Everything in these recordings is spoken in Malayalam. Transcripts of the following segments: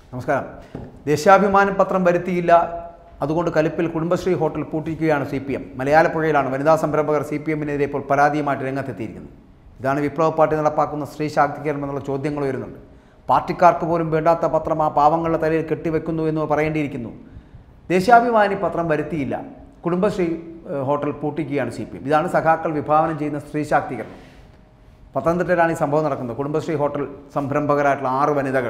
നമസ്കാരം ദേശാഭിമാനം പത്രം വരുത്തിയില്ല അതുകൊണ്ട് കലിപ്പിൽ കുടുംബശ്രീ ഹോട്ടൽ പൂട്ടിക്കുകയാണ് സി പി എം മലയാളപ്പുഴയിലാണ് വനിതാ സംരംഭകർ സി പി എമ്മിനെതിരെ ഇപ്പോൾ പരാതിയുമായിട്ട് രംഗത്തെത്തിയിരിക്കുന്നത് ഇതാണ് വിപ്ലവ പാർട്ടി നടപ്പാക്കുന്ന സ്ത്രീ ശാക്തീകരണം എന്നുള്ള ചോദ്യങ്ങൾ ഉയരുന്നുണ്ട് പാർട്ടിക്കാർക്ക് പോലും വേണ്ടാത്ത പത്രം ആ പാവങ്ങളുടെ തലയിൽ കെട്ടിവെക്കുന്നു എന്ന് പറയേണ്ടിയിരിക്കുന്നു ദേശാഭിമാനി പത്രം വരുത്തിയില്ല കുടുംബശ്രീ ഏഹ്, ഹോട്ടൽ പൂട്ടിക്കുകയാണ് സി പി എം ഇതാണ് സഖാക്കൾ വിഭാവനം ചെയ്യുന്ന സ്ത്രീ ശാക്തീകരണം പത്തനംതിട്ടയിലാണ് ഈ സംഭവം നടക്കുന്നത് കുടുംബശ്രീ ഹോട്ടൽ സംരംഭകരായിട്ടുള്ള ആറ് വനിതകൾ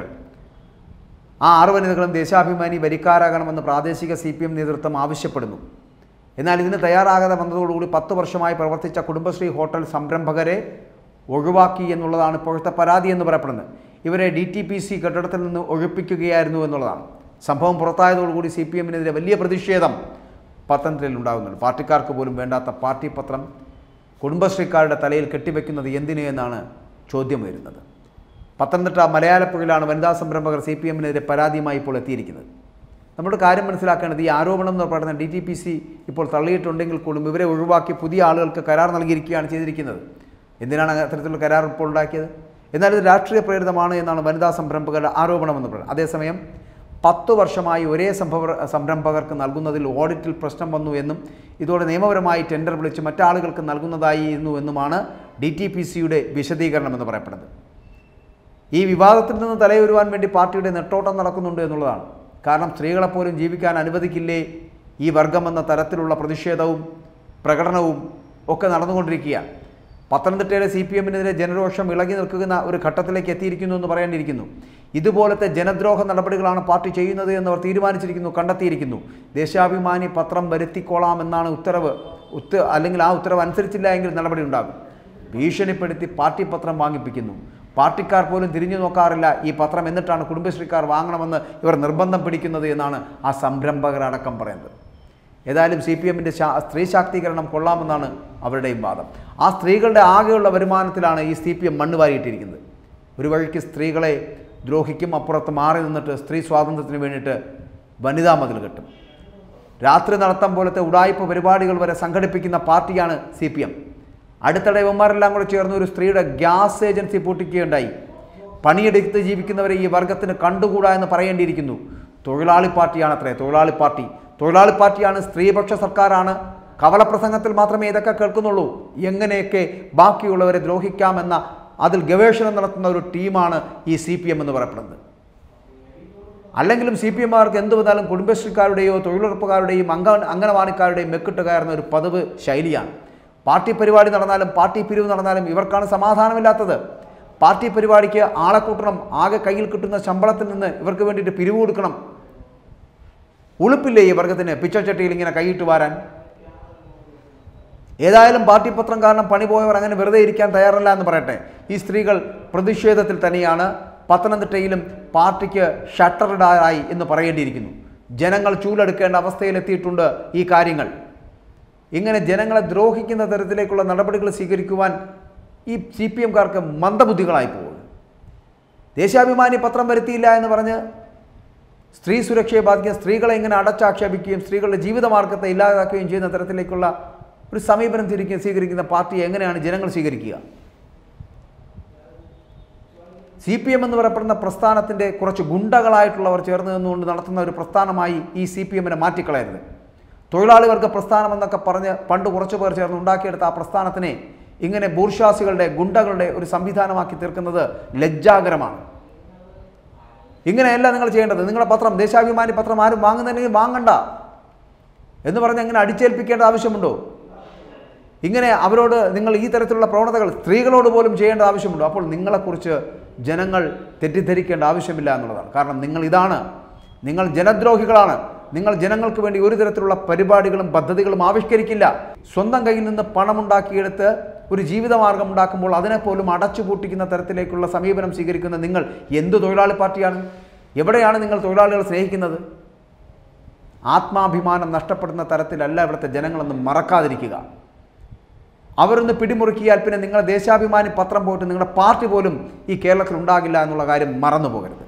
ആ ആറ് വനിതകളും ദേശാഭിമാനി വരിക്കാരാകണമെന്ന് പ്രാദേശിക സി പി എം നേതൃത്വം ആവശ്യപ്പെടുന്നു എന്നാൽ ഇതിന് തയ്യാറാകാതെ വന്നതോടുകൂടി പത്ത് വർഷമായി പ്രവർത്തിച്ച കുടുംബശ്രീ ഹോട്ടൽ സംരംഭകരെ ഒഴിവാക്കി എന്നുള്ളതാണ് ഇപ്പോഴത്തെ പരാതി എന്ന് പറയപ്പെടുന്നത് ഇവരെ ഡി ടി പി സി കെട്ടിടത്തിൽ നിന്ന് ഒഴിപ്പിക്കുകയായിരുന്നു എന്നുള്ളതാണ് സംഭവം പുറത്തായതോടുകൂടി സി പി എമ്മിനെതിരെ വലിയ പ്രതിഷേധം പത്തനംതിട്ടയിൽ ഉണ്ടാകുന്നുണ്ട് പാർട്ടിക്കാർക്ക് പോലും വേണ്ടാത്ത പാർട്ടി പത്രം കുടുംബശ്രീക്കാരുടെ തലയിൽ കെട്ടിവെക്കുന്നത് എന്തിന് എന്നാണ് ചോദ്യം വരുന്നത് പത്തനംതിട്ട മലയാളപ്പുഴയിലാണ് വനിതാ സംരംഭകർ സി പി എമ്മിനെതിരെ പരാതിയുമായി ഇപ്പോൾ എത്തിയിരിക്കുന്നത് നമ്മുടെ കാര്യം മനസ്സിലാക്കേണ്ടത് ഈ ആരോപണം എന്ന് പറയുന്ന ഡി ടി പി സി ഇപ്പോൾ തള്ളിയിട്ടുണ്ടെങ്കിൽ പോലും ഇവരെ ഒഴിവാക്കി പുതിയ ആളുകൾക്ക് കരാർ നൽകിയിരിക്കുകയാണ് ചെയ്തിരിക്കുന്നത് എന്തിനാണ് അത്തരത്തിലുള്ള കരാർ ഇപ്പോൾ ഉണ്ടാക്കിയത് എന്നാൽ ഇത് രാഷ്ട്രീയ പ്രേരിതമാണ് എന്നാണ് വനിതാ സംരംഭകരുടെ ആരോപണമെന്ന് പറയുന്നത് അതേസമയം പത്തു വർഷമായി ഒരേ സംഭവ സംരംഭകർക്ക് നൽകുന്നതിൽ ഓഡിറ്റിൽ പ്രശ്നം വന്നു എന്നും ഇതോടെ നിയമപരമായി ടെൻഡർ വിളിച്ച് മറ്റാളുകൾക്ക് നൽകുന്നതായിരുന്നു എന്നുമാണ് ഡി ടി പി സിയുടെ വിശദീകരണം എന്ന് പറയപ്പെടുന്നത് ഈ വിവാദത്തിൽ നിന്ന് തലയുരുവാൻ വേണ്ടി പാർട്ടിയുടെ നെട്ടോട്ടം നടക്കുന്നുണ്ട് എന്നുള്ളതാണ് കാരണം സ്ത്രീകളെപ്പോലും ജീവിക്കാൻ അനുവദിക്കില്ലേ ഈ വർഗമെന്ന തരത്തിലുള്ള പ്രതിഷേധവും പ്രകടനവും ഒക്കെ നടന്നുകൊണ്ടിരിക്കുകയാണ് പത്തനംതിട്ടയിലെ സി പി എമ്മിനെതിരെ ജനരോഷം ഇളകി നിൽക്കുന്ന ഒരു ഘട്ടത്തിലേക്ക് എത്തിയിരിക്കുന്നു എന്ന് പറയേണ്ടിയിരിക്കുന്നു ഇതുപോലത്തെ ജനദ്രോഹ നടപടികളാണ് പാർട്ടി ചെയ്യുന്നത് എന്നവർ തീരുമാനിച്ചിരിക്കുന്നു കണ്ടെത്തിയിരിക്കുന്നു ദേശാഭിമാനി പത്രം വരുത്തിക്കോളാം എന്നാണ് ഉത്തരവ് ഉത്ത അല്ലെങ്കിൽ ആ ഉത്തരവ് അനുസരിച്ചില്ല എങ്കിൽ നടപടി ഉണ്ടാകും ഭീഷണിപ്പെടുത്തി പാർട്ടി പത്രം വാങ്ങിപ്പിക്കുന്നു പാർട്ടിക്കാർ പോലും തിരിഞ്ഞു നോക്കാറില്ല ഈ പത്രം എന്നിട്ടാണ് കുടുംബശ്രീക്കാർ വാങ്ങണമെന്ന് ഇവർ നിർബന്ധം പിടിക്കുന്നത് എന്നാണ് ആ സംരംഭകരടക്കം പറയുന്നത് ഏതായാലും സി പി എമ്മിൻ്റെ സ്ത്രീ ശാക്തീകരണം കൊള്ളാമെന്നാണ് അവരുടെയും വാദം ആ സ്ത്രീകളുടെ ആകെയുള്ള വരുമാനത്തിലാണ് ഈ സി പി എം മണ്ണ് വാരിയിട്ടിരിക്കുന്നത് ഒരു വഴിക്ക് സ്ത്രീകളെ ദ്രോഹിക്കും അപ്പുറത്ത് മാറി നിന്നിട്ട് സ്ത്രീ സ്വാതന്ത്ര്യത്തിന് വേണ്ടിയിട്ട് വനിതാ മതിൽ കെട്ടും രാത്രി നടത്തം പോലത്തെ ഉടായ്പ പരിപാടികൾ വരെ സംഘടിപ്പിക്കുന്ന പാർട്ടിയാണ് സി പി എം അടുത്തിടെ ഇവന്മാരെല്ലാം കൂടെ ചേർന്ന് ഒരു സ്ത്രീയുടെ ഗ്യാസ് ഏജൻസി പൂട്ടിക്കുകയുണ്ടായി പണിയെടുത്ത് ജീവിക്കുന്നവരെ ഈ വർഗത്തിന് കണ്ടുകൂടാ എന്ന് പറയേണ്ടിയിരിക്കുന്നു തൊഴിലാളി പാർട്ടിയാണ് അത്രേ തൊഴിലാളി പാർട്ടി തൊഴിലാളി പാർട്ടിയാണ് സ്ത്രീപക്ഷ സർക്കാരാണ് കവലപ്രസംഗത്തിൽ മാത്രമേ ഇതൊക്കെ കേൾക്കുന്നുള്ളൂ എങ്ങനെയൊക്കെ ബാക്കിയുള്ളവരെ ദ്രോഹിക്കാമെന്ന അതിൽ ഗവേഷണം നടത്തുന്ന ഒരു ടീമാണ് ഈ സി പി എം എന്ന് പറയപ്പെടുന്നത് അല്ലെങ്കിലും സി പി എമ്മാർക്ക് എന്ത് വന്നാലും കുടുംബശ്രീക്കാരുടെയോ തൊഴിലുറപ്പുകാരുടെയും അംഗ അംഗനവാടിക്കാരുടെയും മെക്കിട്ട് കയറുന്ന ഒരു പതിവ് ശൈലിയാണ് പാർട്ടി പരിപാടി നടന്നാലും പാർട്ടി പിരിവ് നടന്നാലും ഇവർക്കാണ് സമാധാനമില്ലാത്തത് പാർട്ടി പരിപാടിക്ക് ആളെ കൂട്ടണം ആകെ കയ്യിൽ കിട്ടുന്ന ശമ്പളത്തിൽ നിന്ന് ഇവർക്ക് വേണ്ടിയിട്ട് പിരിവ് കൊടുക്കണം ഉളുപ്പില്ലേ ഈ വർഗത്തിന് പിച്ചച്ചട്ടിയിൽ ഇങ്ങനെ കൈയിട്ട് വാരാൻ ഏതായാലും പാർട്ടി പത്രം കാരണം പണി പോയവർ അങ്ങനെ വെറുതെ ഇരിക്കാൻ തയ്യാറല്ല എന്ന് പറയട്ടെ ഈ സ്ത്രീകൾ പ്രതിഷേധത്തിൽ തന്നെയാണ് പത്തനംതിട്ടയിലും പാർട്ടിക്ക് ഷട്ടറിടാറായി എന്ന് പറയേണ്ടിയിരിക്കുന്നു ജനങ്ങൾ ചൂലെടുക്കേണ്ട അവസ്ഥയിലെത്തിയിട്ടുണ്ട് ഈ കാര്യങ്ങൾ ഇങ്ങനെ ജനങ്ങളെ ദ്രോഹിക്കുന്ന തരത്തിലേക്കുള്ള നടപടികൾ സ്വീകരിക്കുവാൻ ഈ സി പി എംകാർക്ക് മന്ദബുദ്ധികളായി പോകും ദേശാഭിമാനി പത്രം വരുത്തിയില്ല എന്ന് പറഞ്ഞ് സ്ത്രീ സുരക്ഷയെ ബാധിക്കുന്ന സ്ത്രീകളെ ഇങ്ങനെ അടച്ചാക്ഷേപിക്കുകയും സ്ത്രീകളുടെ ജീവിതമാർഗത്തെ ഇല്ലാതാക്കുകയും ചെയ്യുന്ന തരത്തിലേക്കുള്ള ഒരു സമീപനം തിരിക്കുക സ്വീകരിക്കുന്ന പാർട്ടി എങ്ങനെയാണ് ജനങ്ങൾ സ്വീകരിക്കുക സി പി എം എന്ന് പറയപ്പെടുന്ന പ്രസ്ഥാനത്തിൻ്റെ കുറച്ച് ഗുണ്ടകളായിട്ടുള്ളവർ ചേർന്ന് നിന്നുകൊണ്ട് നടത്തുന്ന ഒരു പ്രസ്ഥാനമായി ഈ സി പി എമ്മിനെ മാറ്റിക്കളയരുത് തൊഴിലാളി വർഗ പ്രസ്ഥാനം എന്നൊക്കെ പറഞ്ഞ് പണ്ട് കുറച്ചു പേർ ചേർന്ന് ഉണ്ടാക്കിയെടുത്ത ആ പ്രസ്ഥാനത്തിനെ ഇങ്ങനെ ബൂർഷാസികളുടെ ഗുണ്ടകളുടെ ഒരു സംവിധാനമാക്കി തീർക്കുന്നത് ലജ്ജാകരമാണ് ഇങ്ങനെയല്ല നിങ്ങൾ ചെയ്യേണ്ടത് നിങ്ങളുടെ പത്രം ദേശാഭിമാനി പത്രം ആരും വാങ്ങുന്നില്ലെങ്കിൽ വാങ്ങണ്ട എന്ന് പറഞ്ഞ് അങ്ങനെ അടിച്ചേൽപ്പിക്കേണ്ട ആവശ്യമുണ്ടോ ഇങ്ങനെ അവരോട് നിങ്ങൾ ഈ തരത്തിലുള്ള പ്രവണതകൾ സ്ത്രീകളോട് പോലും ചെയ്യേണ്ട ആവശ്യമുണ്ടോ അപ്പോൾ നിങ്ങളെക്കുറിച്ച് ജനങ്ങൾ തെറ്റിദ്ധരിക്കേണ്ട ആവശ്യമില്ല എന്നുള്ളതാണ് കാരണം നിങ്ങൾ ഇതാണ് നിങ്ങൾ ജനദ്രോഹികളാണ് നിങ്ങൾ ജനങ്ങൾക്ക് വേണ്ടി ഒരു തരത്തിലുള്ള പരിപാടികളും പദ്ധതികളും ആവിഷ്കരിക്കില്ല സ്വന്തം കയ്യിൽ നിന്ന് പണമുണ്ടാക്കിയെടുത്ത് ഒരു ജീവിതമാർഗം ഉണ്ടാക്കുമ്പോൾ അതിനെപ്പോലും അടച്ചുപൂട്ടിക്കുന്ന തരത്തിലേക്കുള്ള സമീപനം സ്വീകരിക്കുന്ന നിങ്ങൾ എന്ത് തൊഴിലാളി പാർട്ടിയാണ് എവിടെയാണ് നിങ്ങൾ തൊഴിലാളികളെ സ്നേഹിക്കുന്നത് ആത്മാഭിമാനം നഷ്ടപ്പെടുന്ന തരത്തിലല്ല ഇവിടുത്തെ ജനങ്ങളൊന്ന് മറക്കാതിരിക്കുക അവരൊന്ന് പിടിമുറുക്കിയാൽ പിന്നെ നിങ്ങളുടെ ദേശാഭിമാനി പത്രം പോയിട്ട് നിങ്ങളുടെ പാർട്ടി പോലും ഈ കേരളത്തിൽ ഉണ്ടാകില്ല എന്നുള്ള കാര്യം മറന്നു പോകരുത്